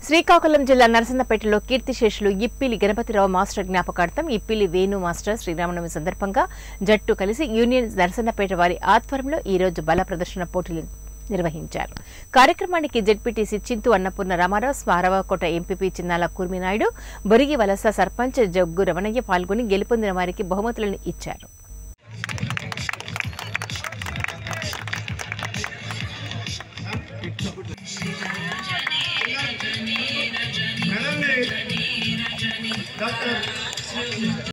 శ్రీకాకుళం జిల్లా నరసన్నపేటలో కీర్తిశేషులు ఇప్పిలి గణపతిరావు మాస్టర్ జ్ఞాపకార్థం ఇప్పిలి వేణు మాస్టర్ శ్రీరామనవమి సందర్భంగా జట్టు కలిసి యూనియన్ నరసన్నపేట వారి ఆధ్వర్యంలో ఈ రోజు బల ప్రదర్శన పోటీలు నిర్వహించారు కార్యక్రమానికి ZPTC Chintu Annapurna Ramarao Smaravakota MPP Chinnala Kurminaidu Borigivalasa sarpanch jug Ramanaiah పాల్గొని గెలుపొందిన వారికి బహుమతులను ఇచ్చారు